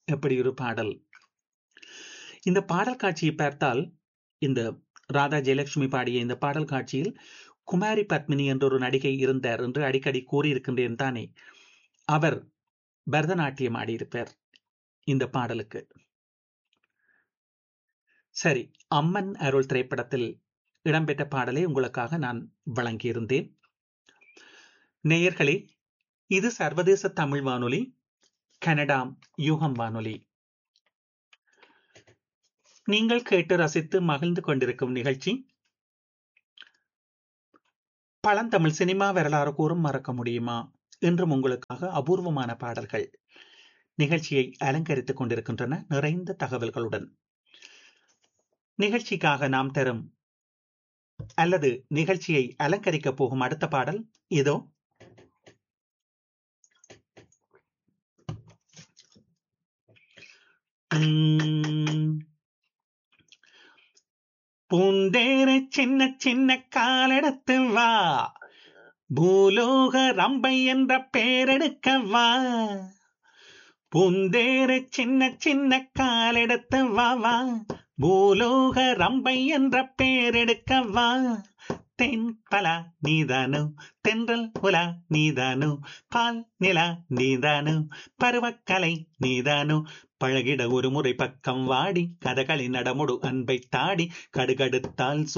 எப்படி ஒரு பாடல் இந்த பாடல் காட்சியை பார்த்தால் இந்த ராதா ஜெயலட்சுமி பாடிய இந்த பாடல் காட்சியில் குமாரி பத்மினி என்ற ஒரு நடிகை இருந்தார் என்று அடிக்கடி கூறியிருக்கின்றேன் தானே அவர் பரதநாட்டியம் ஆடியிருப்பார் இந்த பாடலுக்கு சரி அம்மன் அருள் திரைப்படத்தில் இடம்பெற்ற பாடலை உங்களுக்காக நான் வழங்கியிருந்தேன் நேயர்களே இது சர்வதேச தமிழ் வானொலி கனடா யூகம் வானொலி நீங்கள் கேட்டு ரசித்து மகிழ்ந்து கொண்டிருக்கும் நிகழ்ச்சி பழந்தமிழ் சினிமா வரலாறு கூறும் மறக்க முடியுமா என்றும் உங்களுக்காக அபூர்வமான பாடல்கள் நிகழ்ச்சியை அலங்கரித்துக் கொண்டிருக்கின்றன நிறைந்த தகவல்களுடன் நிகழ்ச்சிக்காக நாம் தரும் அல்லது நிகழ்ச்சியை அலங்கரிக்க போகும் அடுத்த பாடல் இதோ பூந்தேர சின்ன சின்ன காலெடுத்து வா பூலோக ரம்பை என்ற பேரெடுக்க வா பூந்தேர சின்ன சின்ன காலெடுத்து வா வா பூலோக ரம்பை என்ற பேரெடுக்க வா தென் பலா நீதானோ தென்றல் உலா நீதானோ பால் நிலா நீதானோ பருவக்கலை நீதானோ பழகிட ஒரு முறை பக்கம் வாடி கதகளி நடமுடு அன்பை தாடி கடுகடுத்தால்